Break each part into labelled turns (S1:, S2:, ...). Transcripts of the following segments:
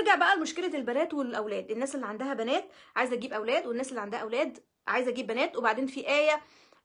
S1: نرجع بقى لمشكله البنات والاولاد الناس اللي عندها بنات عايزه تجيب اولاد والناس اللي عندها اولاد عايزه تجيب بنات وبعدين في ايه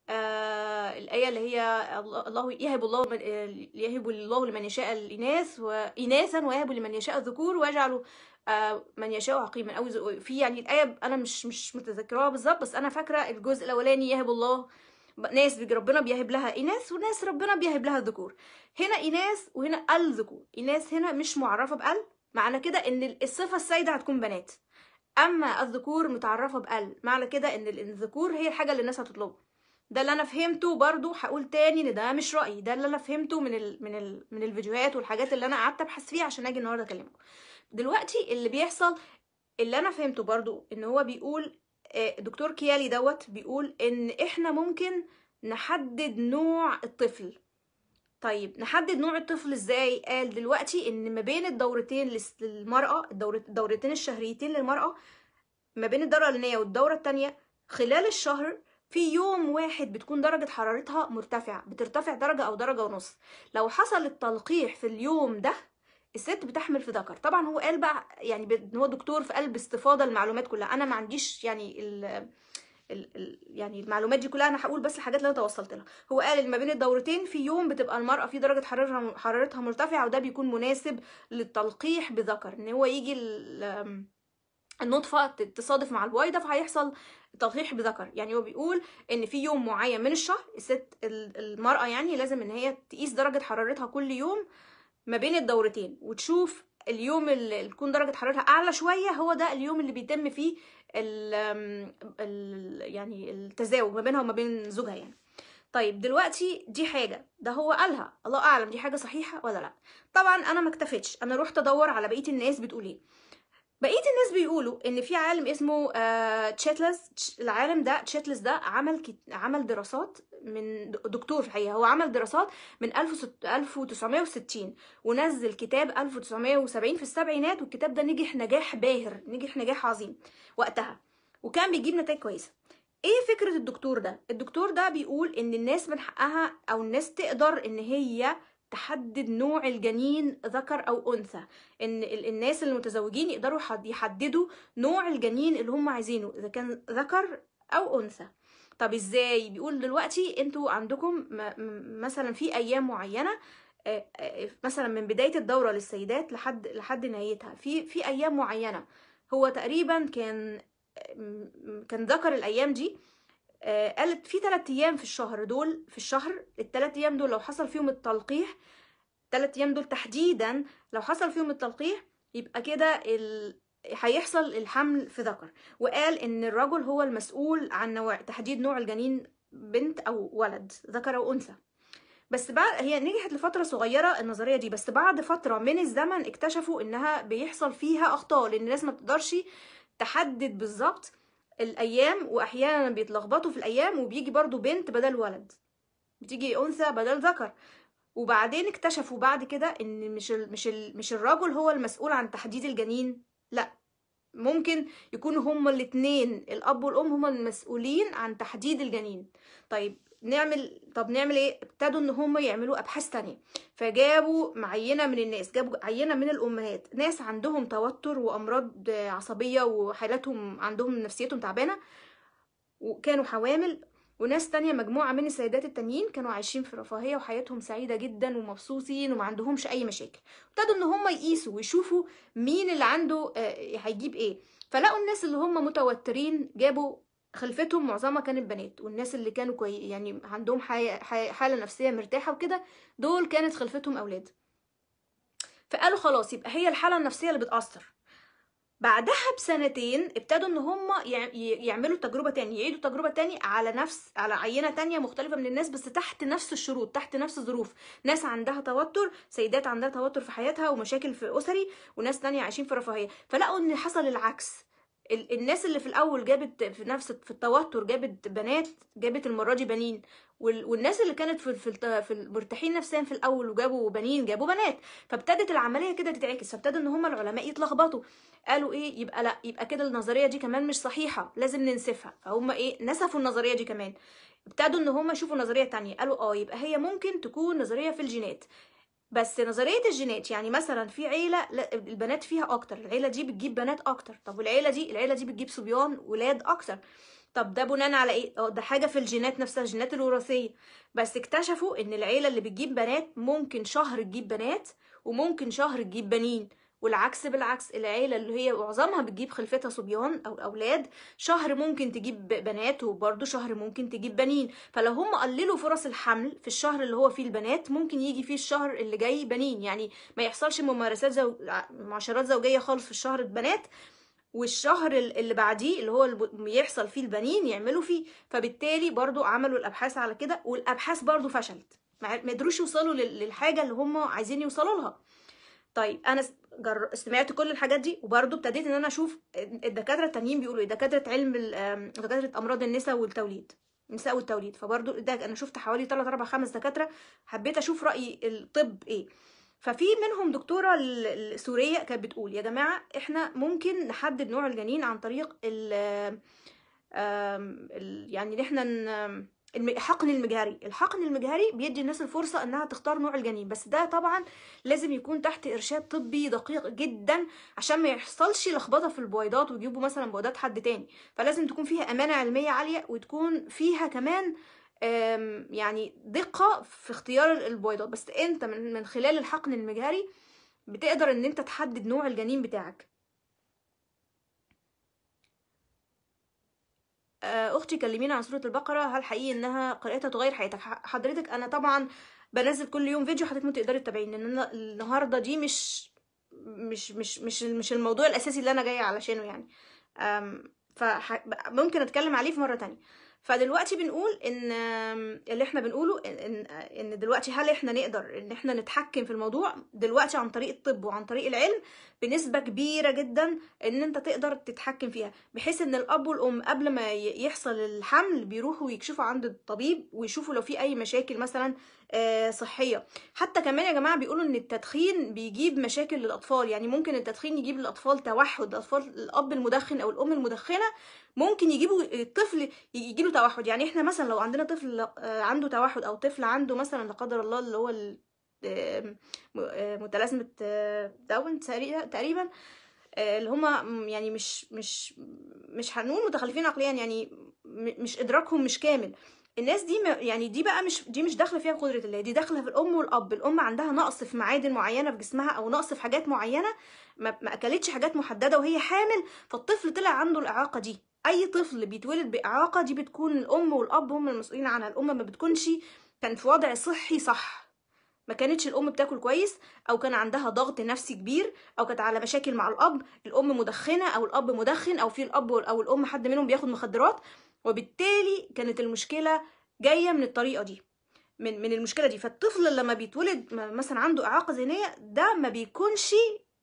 S1: آه الآية اللي هي الله الله يهب الله من آه، يهب الله لمن يشاء الإناث وإناثا ويهب لمن يشاء الذكور ويجعل آه من يشاء عقيما أو ز- في يعني الآية أنا مش مش متذكراها بالظبط بس أنا فاكرة الجزء الأولاني يهب الله ناس بيج- ربنا بيهب لها إناث وناس ربنا بيهب لها ذكور هنا إناث وهنا الذكور إناث هنا مش معرفة بال معنى كده إن الصفة السائدة هتكون بنات أما الذكور متعرفة بال معنى كده إن الذكور هي الحاجة اللي الناس هتطلبها ده اللي انا فهمته برضو هقول تاني ان ده مش رايي ده اللي انا فهمته من ال من ال من الفيديوهات والحاجات اللي انا قعدت ابحث فيها عشان اجي النهارده اكلمكم دلوقتي اللي بيحصل اللي انا فهمته برضو ان هو بيقول آه، دكتور كيالي دوت بيقول ان احنا ممكن نحدد نوع الطفل طيب نحدد نوع الطفل ازاي قال دلوقتي ان ما بين الدورتين للس- للمرأة الدورة- الدورتين الشهريتين للمرأة ما بين الدورة الأولانية والدورة التانية خلال الشهر في يوم واحد بتكون درجة حرارتها مرتفعة بترتفع درجة أو درجة ونص لو حصل التلقيح في اليوم ده الست بتحمل في ذكر طبعا هو قال بقى يعني ب- هو دكتور في قلب استفاضة المعلومات كلها أنا ما عنديش يعني ال ال ال يعني المعلومات دي كلها انا هقول بس الحاجات اللي انا توصلت لها هو قال ان ما بين الدورتين في يوم بتبقى المراه في درجه حرارتها حرارتها مرتفعه وده بيكون مناسب للتلقيح بذكر ان هو يجي ال- النطفه تصادف مع البويضه فهيحصل تلقيح بذكر يعني هو بيقول ان في يوم معين من الشهر الست ال- المراه يعني لازم ان هي تقيس درجه حرارتها كل يوم ما بين الدورتين وتشوف اليوم اللي تكون درجة حرارتها أعلى شوية هو ده اليوم اللي بيتم فيه ال ال يعني التزاوج ما بينها وما بين زوجها يعني طيب دلوقتي دي حاجة ده هو قالها الله أعلم دي حاجة صحيحة ولا لا طبعا أنا ما اكتفيتش أنا رحت أدور على بقية الناس بتقول إيه بقية الناس بيقولوا إن في عالم اسمه آه تشيتلس تش- العالم ده تشيتلس ده عمل كت... عمل دراسات من د- دكتور في الحقيقة هو عمل دراسات من 1960 ونزل كتاب 1970 في السبعينات والكتاب ده نجح نجاح باهر نجح نجاح عظيم وقتها وكان بيجيب نتائج كويسة ايه فكرة الدكتور ده الدكتور ده بيقول ان الناس من حقها او الناس تقدر ان هي تحدد نوع الجنين ذكر او انثى ان ال- الناس المتزوجين يقدروا يحد- يحددوا نوع الجنين اللي هم عايزينه اذا كان ذكر او انثى طب ازاي بيقول دلوقتي انتوا عندكم م- م- مثلا في ايام معينه آه، آه، مثلا من بدايه الدوره للسيدات لحد لحد نهايتها في في ايام معينه هو تقريبا كان م- كان ذكر الايام دي آه، قالت في ثلاث ايام في الشهر دول في الشهر الثلاث ايام دول لو حصل فيهم التلقيح الثلاث ايام دول تحديدا لو حصل فيهم التلقيح يبقى كده ال... هيحصل الحمل في ذكر وقال ان الرجل هو المسؤول عن نوع تحديد نوع الجنين بنت او ولد ذكر او انثى بس بعد هي نجحت لفترة صغيرة النظرية دي بس بعد فترة من الزمن اكتشفوا انها بيحصل فيها اخطاء لان الناس ما بتقدرش تحدد بالظبط الايام واحيانا بيتلخبطوا في الايام وبيجي برضو بنت بدل ولد بتيجي انثى بدل ذكر وبعدين اكتشفوا بعد كده ان مش ال مش ال مش الرجل هو المسؤول عن تحديد الجنين لا ممكن يكونوا هما الاتنين الاب والام هما المسؤولين عن تحديد الجنين طيب نعمل طب نعمل ايه ابتدوا ان هما يعملوا ابحاث تانية فجابوا معينة من الناس جابوا عينة من الامهات ناس عندهم توتر وامراض عصبية وحالاتهم عندهم نفسيتهم تعبانة وكانوا حوامل وناس تانية مجموعة من السيدات التانيين كانوا عايشين في رفاهية وحياتهم سعيدة جدا ومبسوطين وما عندهمش أي مشاكل ابتدوا إن هم يقيسوا ويشوفوا مين اللي عنده آه، هيجيب إيه فلقوا الناس اللي هم متوترين جابوا خلفتهم معظمها كانت بنات والناس اللي كانوا كوي يعني عندهم حي... حي... حالة نفسية مرتاحة وكده دول كانت خلفتهم أولاد فقالوا خلاص يبقى هي الحالة النفسية اللي بتأثر بعدها بسنتين ابتدوا ان هم يع- ي- يعملوا تجربة تاني يعيدوا تجربة تاني على نفس على عينة تانية مختلفة من الناس بس تحت نفس الشروط تحت نفس الظروف ناس عندها توتر سيدات عندها توتر في حياتها ومشاكل في أسري وناس تانية عايشين في رفاهية فلقوا ان حصل العكس ال- الناس اللي في الاول جابت في نفس في التوتر جابت بنات جابت المره دي بنين وال- والناس اللي كانت في في الت- في المرتاحين نفسيا في الاول وجابوا بنين جابوا بنات فابتدت العمليه كده تتعكس فابتدى ان هم العلماء يتلخبطوا قالوا ايه يبقى لا يبقى كده النظريه دي كمان مش صحيحه لازم ننسفها فهم ايه نسفوا النظريه دي كمان ابتدوا ان هم يشوفوا نظريه تانية قالوا اه يبقى هي ممكن تكون نظريه في الجينات بس نظريه الجينات يعني مثلا في عيله لا، البنات فيها اكتر العيله دي بتجيب بنات اكتر طب والعيله دي العيله دي بتجيب صبيان ولاد اكتر طب ده بناء على ايه اه ده حاجه في الجينات نفسها الجينات الوراثيه بس اكتشفوا ان العيله اللي بتجيب بنات ممكن شهر تجيب بنات وممكن شهر تجيب بنين والعكس بالعكس العيله اللي هي معظمها بتجيب خلفتها صبيان او اولاد شهر ممكن تجيب بنات وبرضه شهر ممكن تجيب بنين فلو هم قللوا فرص الحمل في الشهر اللي هو فيه البنات ممكن يجي فيه الشهر اللي جاي بنين يعني ما يحصلش ممارسات زو... معاشرات زوجيه خالص في الشهر البنات والشهر ال- اللي بعديه اللي هو الب- يحصل فيه البنين يعملوا فيه فبالتالي برضو عملوا الابحاث على كده والابحاث برضو فشلت ما ما قدروش يوصلوا لل- للحاجه اللي هم عايزين يوصلوا لها طيب انا س- جر... سمعت كل الحاجات دي وبرضه ابتديت ان انا اشوف الدكاتره التانيين بيقولوا ايه دكاتره علم ال- آم، دكاتره امراض النساء والتوليد النساء والتوليد فبرضه ده انا شفت حوالي 3 4 5 دكاتره حبيت اشوف راي الطب ايه ففي منهم دكتوره ال- السوريه كانت بتقول يا جماعه احنا ممكن نحدد نوع الجنين عن طريق ال آم، ال- يعني ان احنا ن- الم- الحقن المجهري الحقن المجهري بيدي الناس الفرصه انها تختار نوع الجنين بس ده طبعا لازم يكون تحت ارشاد طبي دقيق جدا عشان ما يحصلش لخبطه في البويضات ويجيبوا مثلا بويضات حد تاني فلازم تكون فيها امانه علميه عاليه وتكون فيها كمان آم، يعني دقه في اختيار البويضات بس انت من من خلال الحقن المجهري بتقدر ان انت تحدد نوع الجنين بتاعك آه، اختي كلمينا عن سوره البقره هل حقيقي انها قراءتها تغير حياتك ح- حضرتك انا طبعا بنزل كل يوم فيديو حضرتك ممكن تقدري تتابعيني لان انا النهارده دي مش مش مش مش مش الموضوع الاساسي اللي انا جايه علشانه يعني فممكن اتكلم عليه في مره تانية فدلوقتي بنقول ان آم، اللي احنا بنقوله ان ان إن دلوقتي هل احنا نقدر ان احنا نتحكم في الموضوع دلوقتي عن طريق الطب وعن طريق العلم بنسبه كبيره جدا ان انت تقدر تتحكم فيها بحيث ان الاب والام قبل ما ي- يحصل الحمل بيروحوا يكشفوا عند الطبيب ويشوفوا لو في اي مشاكل مثلا آه، صحيه حتى كمان يا جماعه بيقولوا ان التدخين بيجيب مشاكل للاطفال يعني ممكن التدخين يجيب للاطفال توحد الاطفال الاب المدخن او الام المدخنه ممكن يجيبوا الطفل يجيله توحد يعني احنا مثلا لو عندنا طفل آه، عنده توحد او طفل عنده مثلا لا قدر الله اللي هو ال- آم، م- آه، متلازمه آه، داون تقريبا تقريبا آه، اللي هما م- يعني مش مش مش هنقول متخلفين عقليا يعني م- مش ادراكهم مش كامل الناس دي ما يعني دي بقى مش دي مش داخله فيها قدره الله دي داخله في الام والاب الام عندها نقص في معادن معينه في جسمها او نقص في حاجات معينه ما, ما اكلتش حاجات محدده وهي حامل فالطفل طلع عنده الاعاقه دي اي طفل بيتولد باعاقه دي بتكون الام والاب هم المسؤولين عنها الام ما بتكونش كان في وضع صحي صح ما كانتش الام بتاكل كويس او كان عندها ضغط نفسي كبير او كانت على مشاكل مع الاب الام مدخنه او الاب مدخن او في الاب او الام حد منهم بياخد مخدرات وبالتالي كانت المشكله جايه من الطريقه دي من من المشكله دي فالطفل لما بيتولد م- مثلا عنده اعاقه ذهنيه ده ما بيكونش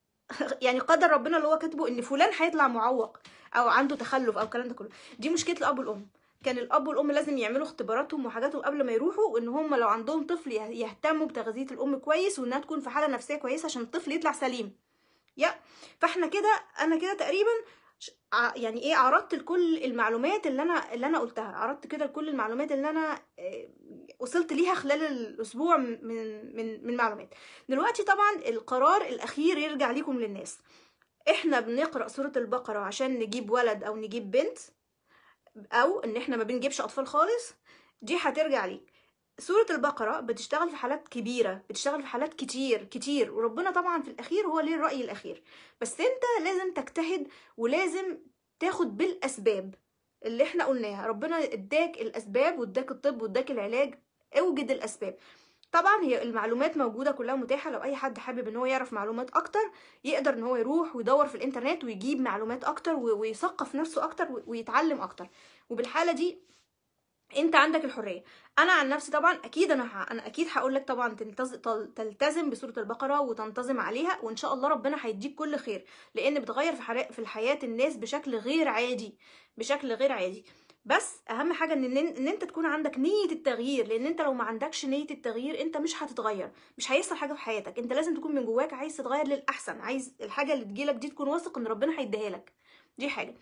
S1: يعني قدر ربنا اللي هو كاتبه ان فلان هيطلع معوق او عنده تخلف او الكلام ده كله دي مشكله الاب والام كان الاب والام لازم يعملوا اختباراتهم وحاجاتهم قبل ما يروحوا وان هم لو عندهم طفل يه- يهتموا بتغذيه الام كويس وانها تكون في حاله نفسيه كويسه عشان الطفل يطلع سليم يا فاحنا كده انا كده تقريبا ش- ع- يعني ايه عرضت لكل المعلومات اللي انا اللي انا قلتها عرضت كده لكل المعلومات اللي انا آه، وصلت ليها خلال الاسبوع من من من معلومات دلوقتي طبعا القرار الاخير يرجع ليكم للناس احنا بنقرا سوره البقره عشان نجيب ولد او نجيب بنت او ان احنا ما بنجيبش اطفال خالص دي هترجع ليك سورة البقرة بتشتغل في حالات كبيرة بتشتغل في حالات كتير كتير وربنا طبعا في الأخير هو ليه الرأي الأخير بس أنت لازم تجتهد ولازم تاخد بالأسباب اللي احنا قلناها ربنا اداك الأسباب واداك الطب واداك العلاج اوجد الأسباب طبعا هي المعلومات موجودة كلها متاحة لو أي حد حابب إن هو يعرف معلومات أكتر يقدر إن هو يروح ويدور في الإنترنت ويجيب معلومات أكتر و- ويثقف نفسه أكتر و- ويتعلم أكتر وبالحالة دي انت عندك الحريه انا عن نفسي طبعا اكيد انا ه... انا اكيد هقول لك طبعا تلتز... تل- تلتزم بسوره البقره وتنتظم عليها وان شاء الله ربنا هيديك كل خير لان بتغير في حرا... في الحياه الناس بشكل غير عادي بشكل غير عادي بس اهم حاجه ان ان انت تكون عندك نيه التغيير لان انت لو ما عندكش نيه التغيير انت مش هتتغير مش هيحصل حاجه في حياتك انت لازم تكون من جواك عايز تتغير للاحسن عايز الحاجه اللي تجيلك دي تكون واثق ان ربنا هيديها لك دي حاجه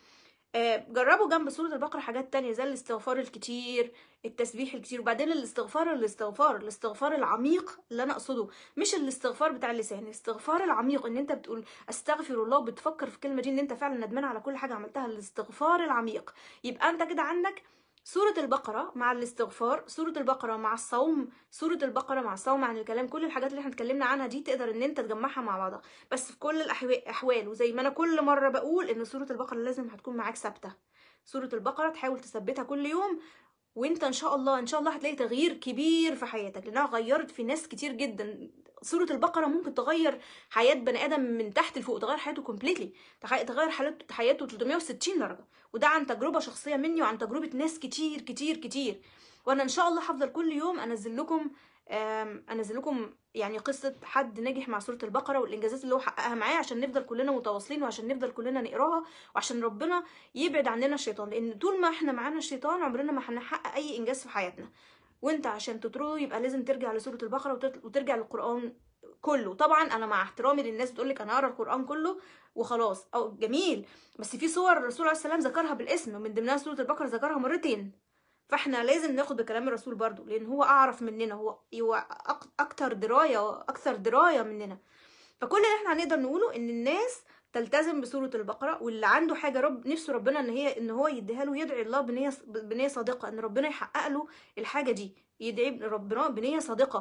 S1: آه، جربوا جنب سورة البقرة حاجات تانية زي الاستغفار الكتير التسبيح الكتير وبعدين الاستغفار الاستغفار الاستغفار العميق اللي انا اقصده مش الاستغفار بتاع اللسان الاستغفار العميق ان انت بتقول استغفر الله وبتفكر في الكلمة دي ان انت فعلا ندمان على كل حاجة عملتها الاستغفار العميق يبقى انت كده عندك سورة البقرة مع الاستغفار سورة البقرة مع الصوم سورة البقرة مع الصوم عن الكلام كل الحاجات اللي احنا اتكلمنا عنها دي تقدر ان انت تجمعها مع بعضها بس في كل الاحوال وزي ما انا كل مرة بقول ان سورة البقرة لازم هتكون معاك ثابتة سورة البقرة تحاول تثبتها كل يوم وانت ان شاء الله ان شاء الله هتلاقي تغيير كبير في حياتك لانها غيرت في ناس كتير جدا سورة البقرة ممكن تغير حياة بني آدم من تحت لفوق تغير حياته كومبليتلي تغير حياته حياته 360 درجة وده عن تجربة شخصية مني وعن تجربة ناس كتير كتير كتير وانا ان شاء الله هفضل كل يوم انزل لكم انزل لكم يعني قصه حد نجح مع سوره البقره والانجازات اللي هو حققها معاه عشان نفضل كلنا متواصلين وعشان نفضل كلنا نقراها وعشان ربنا يبعد عننا الشيطان لان طول ما احنا معانا الشيطان عمرنا ما هنحقق اي انجاز في حياتنا وانت عشان تطرده يبقى لازم ترجع لسوره البقره وترجع للقران كله طبعا انا مع احترامي للناس بتقول لك انا اقرا القران كله وخلاص او جميل بس في صور الرسول عليه السلام ذكرها بالاسم من ضمنها سوره البقره ذكرها مرتين فاحنا لازم ناخد بكلام الرسول برضو لان هو اعرف مننا هو هو اكتر درايه اكثر درايه مننا فكل اللي احنا هنقدر نقوله ان الناس تلتزم بسوره البقره واللي عنده حاجه رب نفسه ربنا ان هي ان هو يديها له يدعي الله بنيه بنيه صادقه ان ربنا يحقق له الحاجه دي يدعي ربنا بنيه صادقه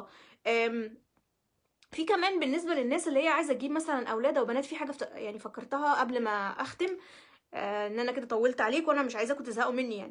S1: في كمان بالنسبه للناس اللي هي عايزه تجيب مثلا اولاد او بنات في حاجه يعني فكرتها قبل ما اختم آه ان انا كده طولت عليك وانا مش عايزاكم تزهقوا مني يعني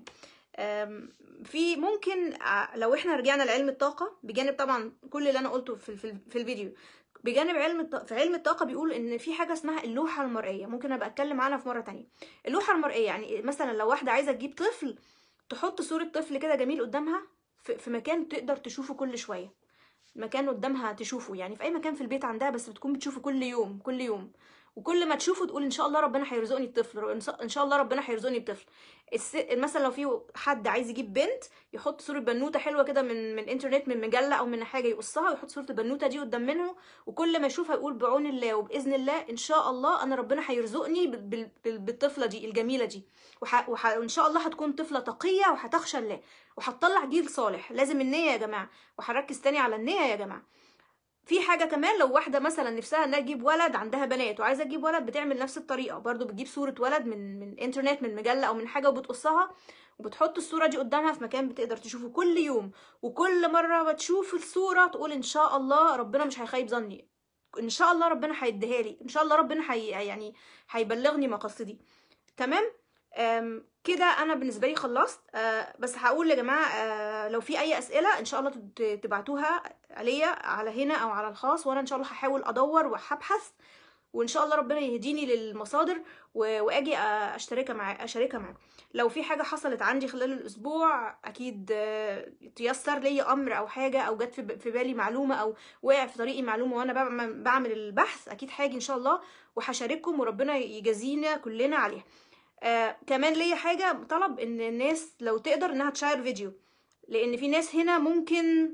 S1: في ممكن لو احنا رجعنا لعلم الطاقه بجانب طبعا كل اللي انا قلته في في الفيديو بجانب علم في علم الطاقه بيقول ان في حاجه اسمها اللوحه المرئيه ممكن ابقى اتكلم عنها في مره تانية اللوحه المرئيه يعني مثلا لو واحده عايزه تجيب طفل تحط صوره طفل كده جميل قدامها في مكان تقدر تشوفه كل شويه مكان قدامها تشوفه يعني في اي مكان في البيت عندها بس بتكون بتشوفه كل يوم كل يوم وكل ما تشوفه تقول ان شاء الله ربنا هيرزقني الطفل ان شاء الله ربنا هيرزقني بطفل الس... مثلا لو في حد عايز يجيب بنت يحط صوره بنوته حلوه كده من من انترنت من مجله او من حاجه يقصها ويحط صوره البنوته دي قدام منه وكل ما يشوفها يقول بعون الله وباذن الله ان شاء الله انا ربنا هيرزقني بال... بال... بالطفله دي الجميله دي وح... وح... وان شاء الله هتكون طفله تقيه وهتخشى الله وهتطلع جيل صالح لازم النيه يا جماعه وهركز تاني على النيه يا جماعه في حاجه كمان لو واحده مثلا نفسها انها تجيب ولد عندها بنات وعايزه تجيب ولد بتعمل نفس الطريقه برضو بتجيب صوره ولد من من انترنت من مجله او من حاجه وبتقصها وبتحط الصوره دي قدامها في مكان بتقدر تشوفه كل يوم وكل مره بتشوف الصوره تقول ان شاء الله ربنا مش هيخيب ظني ان شاء الله ربنا هيديها لي ان شاء الله ربنا حي يعني هيبلغني مقاصدي تمام كده انا بالنسبه لي خلصت أه بس هقول يا جماعه أه لو في اي اسئله ان شاء الله تبعتوها عليا على هنا او على الخاص وانا ان شاء الله هحاول ادور وهبحث وان شاء الله ربنا يهديني للمصادر واجي اشتركها مع اشاركها معاكم لو في حاجه حصلت عندي خلال الاسبوع اكيد تيسر لي امر او حاجه او جت في بالي معلومه او وقع في طريقي معلومه وانا بعمل البحث اكيد هاجي ان شاء الله وهشارككم وربنا يجازينا كلنا عليها آه كمان ليا حاجة طلب ان الناس لو تقدر انها تشير فيديو لان في ناس هنا ممكن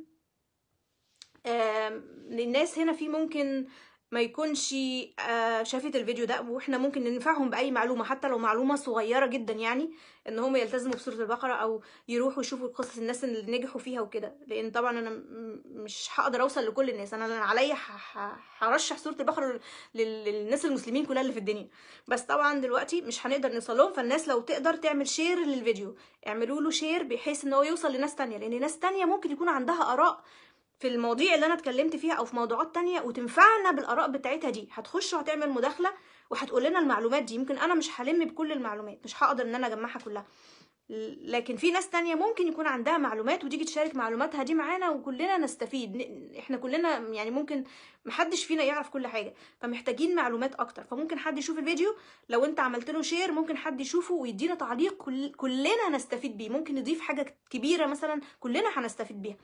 S1: آه الناس هنا في ممكن ما يكونش آه شافت الفيديو ده واحنا ممكن ننفعهم باي معلومه حتى لو معلومه صغيره جدا يعني ان هم يلتزموا بسوره البقره او يروحوا يشوفوا قصص الناس اللي نجحوا فيها وكده لان طبعا انا مش هقدر اوصل لكل الناس انا عليا هرشح سوره البقره للناس المسلمين كلها اللي في الدنيا بس طبعا دلوقتي مش هنقدر نوصل لهم فالناس لو تقدر تعمل شير للفيديو اعملوا له شير بحيث ان هو يوصل لناس تانية لان ناس تانية ممكن يكون عندها اراء في المواضيع اللي انا اتكلمت فيها او في موضوعات تانية وتنفعنا بالاراء بتاعتها دي هتخش وهتعمل مداخله وهتقول لنا المعلومات دي يمكن انا مش هلم بكل المعلومات مش هقدر ان انا اجمعها كلها لكن في ناس تانية ممكن يكون عندها معلومات وتيجي تشارك معلوماتها دي معانا وكلنا نستفيد احنا كلنا يعني ممكن محدش فينا يعرف كل حاجة فمحتاجين معلومات اكتر فممكن حد يشوف الفيديو لو انت عملت له شير ممكن حد يشوفه ويدينا تعليق كل كلنا هنستفيد بيه ممكن نضيف حاجة كبيرة مثلا كلنا هنستفيد بيها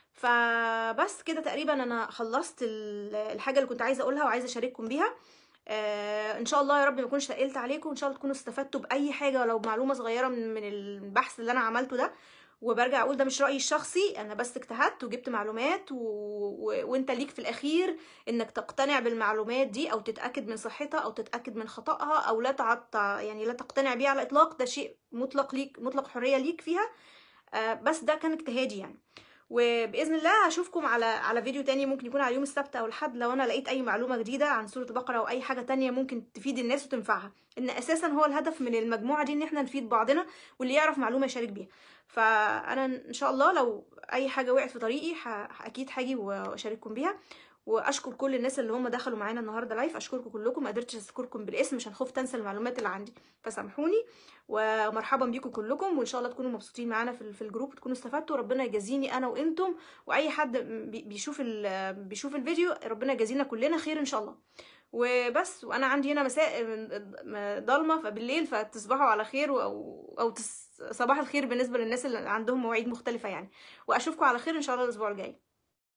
S1: فبس كده تقريبا انا خلصت الحاجه اللي كنت عايزه اقولها وعايزه اشارككم بيها آه ان شاء الله يا رب ما اكونش تقلت عليكم ان شاء الله تكونوا استفدتوا باي حاجه ولو معلومه صغيره من, من البحث اللي انا عملته ده وبرجع اقول ده مش رايي الشخصي انا بس اجتهدت وجبت معلومات و... و... وانت ليك في الاخير انك تقتنع بالمعلومات دي او تتاكد من صحتها او تتاكد من خطأها او لا تعط... يعني لا تقتنع بيها على الاطلاق ده شيء مطلق ليك مطلق حريه ليك فيها آه بس ده كان اجتهادي يعني وباذن الله هشوفكم على على فيديو تاني ممكن يكون على يوم السبت او الحد لو انا لقيت اي معلومه جديده عن سوره البقره او اي حاجه تانية ممكن تفيد الناس وتنفعها ان اساسا هو الهدف من المجموعه دي ان احنا نفيد بعضنا واللي يعرف معلومه يشارك بيها فانا ان شاء الله لو اي حاجه وقعت في طريقي ح... اكيد هاجي واشارككم بيها واشكر كل الناس اللي هم دخلوا معانا النهارده لايف اشكركم كلكم ما قدرتش اذكركم بالاسم عشان خفت انسى المعلومات اللي عندي فسامحوني ومرحبا بيكم كلكم وان شاء الله تكونوا مبسوطين معانا في الجروب وتكونوا استفدتوا ربنا يجازيني انا وانتم واي حد بيشوف بيشوف الفيديو ربنا يجازينا كلنا خير ان شاء الله وبس وانا عندي هنا مساء ضلمه فبالليل فتصبحوا على خير او او صباح الخير بالنسبه للناس اللي عندهم مواعيد مختلفه يعني واشوفكم على خير ان شاء الله الاسبوع الجاي